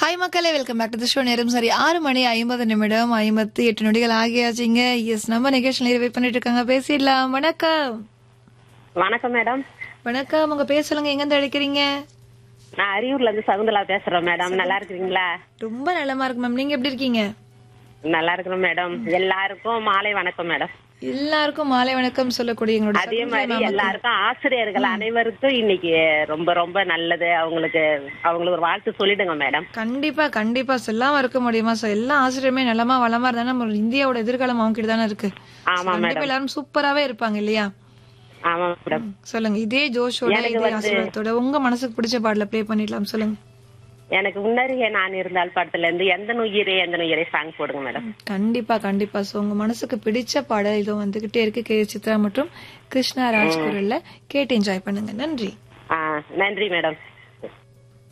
Hi மக்களே welcome back to the show நேரம் சரி ஆறு மணி ஐம்பது நிமிடம் ஐம்பத்தி எட்டு நொடிகள் ஆகியாச்சுங்க எஸ் நம்ம நிகழ்ச்சியில் வெயிட் பண்ணிட்டு இருக்காங்க பேசிடலாம் வணக்கம் வணக்கம் மேடம் வணக்கம் உங்க பேர் சொல்லுங்க எங்க இருந்து அழைக்கிறீங்க நான் அரியூர்ல இருந்து சகுந்தலா பேசுறேன் மேடம் நல்லா இருக்கிறீங்களா ரொம்ப நல்லமா இருக்கு மேம் நீங்க எப்படி இருக்கீங்க நல்லா இருக்கிறோம் மேடம் எல்லாருக்கும் மாலை வணக்கம் மேடம் எல்லாருக்கும் மாலை வணக்கம் சொல்லக்கூடிய எங்களோட அதே சகுந்தலா மாதிரி ma'am. எல்லாருக்கும் ஆசிரியர்கள் அனைவருக்கும் இன்னைக்கு ரொம்ப ரொம்ப நல்லது அவங்களுக்கு அவங்களுக்கு ஒரு வாழ்த்து சொல்லிடுங்க மேடம் கண்டிப்பா கண்டிப்பா சொல்லாம இருக்க முடியுமா சார் எல்லா ஆசிரியருமே நலமா வளமா இருந்தா நம்ம இந்தியாவோட எதிர்காலம் அவங்க கிட்ட தானே இருக்கு ஆமா கண்டிப்பா எல்லாரும் சூப்பராவே இருப்பாங்க இல்லையா ஆமா மேடம் சொல்லுங்க இதே ஜோஷோட இதே ஆசீர்வாதத்தோட உங்க மனசுக்கு பிடிச்ச பாடல ப்ளே பண்ணிடலாம் சொல்லுங்க எனக்கு முன்னருகே நான் இருந்தால் படத்துல இருந்து எந்த நுயிரே எந்த நுயிரே சாங் போடுங்க மேடம் கண்டிப்பா கண்டிப்பா சோ உங்க மனசுக்கு பிடிச்ச பாடல் இதோ வந்துகிட்டே இருக்கு கே சித்ரா மற்றும் கிருஷ்ணா ராஜ் குரல்ல கேட்டு என்ஜாய் பண்ணுங்க நன்றி ஆ நன்றி மேடம்